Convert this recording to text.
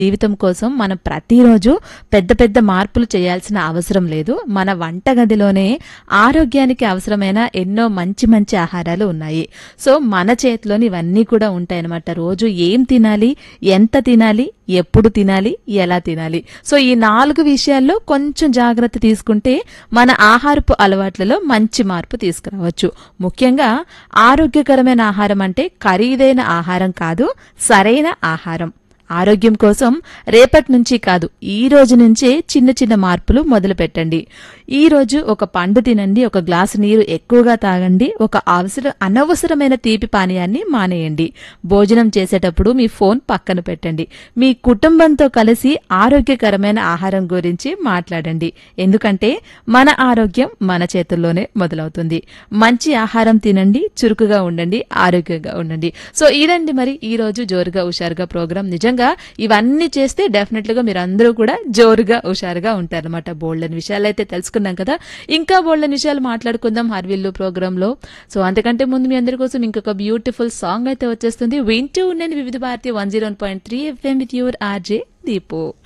జీవితం కోసం మనం ప్రతిరోజు పెద్ద పెద్ద మార్పులు చేయాల్సిన అవసరం లేదు మన వంటగదిలోనే ఆరోగ్యానికి అవసరమైన ఎన్నో మంచి మంచి ఆహారాలు ఉన్నాయి సో మన చేతిలోని ఇవన్నీ కూడా ఉంటాయన్నమాట రోజు ఏం తినాలి ఎంత తినాలి ఎప్పుడు తినాలి ఎలా తినాలి సో ఈ నాలుగు విషయాల్లో కొంచెం జాగ్రత్త తీసుకుంటే మన ఆహారపు అలవాట్లలో మంచి మార్పు తీసుకురావచ్చు ముఖ్యంగా ఆరోగ్యకరమైన ఆహారం అంటే ఖరీదైన ఆహారం కాదు సరైన ఆహారం ఆరోగ్యం కోసం రేపటి నుంచి కాదు ఈ రోజు నుంచే చిన్న చిన్న మార్పులు మొదలు పెట్టండి ఈ రోజు ఒక పండు తినండి ఒక గ్లాసు నీరు ఎక్కువగా తాగండి ఒక అవసర అనవసరమైన తీపి పానీయాన్ని మానేయండి భోజనం చేసేటప్పుడు మీ ఫోన్ పక్కన పెట్టండి మీ కుటుంబంతో కలిసి ఆరోగ్యకరమైన ఆహారం గురించి మాట్లాడండి ఎందుకంటే మన ఆరోగ్యం మన చేతుల్లోనే మొదలవుతుంది మంచి ఆహారం తినండి చురుకుగా ఉండండి ఆరోగ్యంగా ఉండండి సో ఇదండి మరి ఈ రోజు జోరుగా హుషారుగా ప్రోగ్రాం నిజంగా ఇవన్నీ చేస్తే డెఫినెట్ గా మీరు అందరూ కూడా జోరుగా హుషారుగా ఉంటారన్నమాట బోల్డెన్ విషయాలు అయితే తెలుసుకున్నాం కదా ఇంకా బోల్డెన్ విషయాలు మాట్లాడుకుందాం హర్విల్లు ప్రోగ్రామ్ లో సో అంతకంటే ముందు మీ అందరి కోసం ఇంకొక బ్యూటిఫుల్ సాంగ్ అయితే వచ్చేస్తుంది వింటూ ఉండండి Vividh Bharati one zero point three FM with your RJ Deepu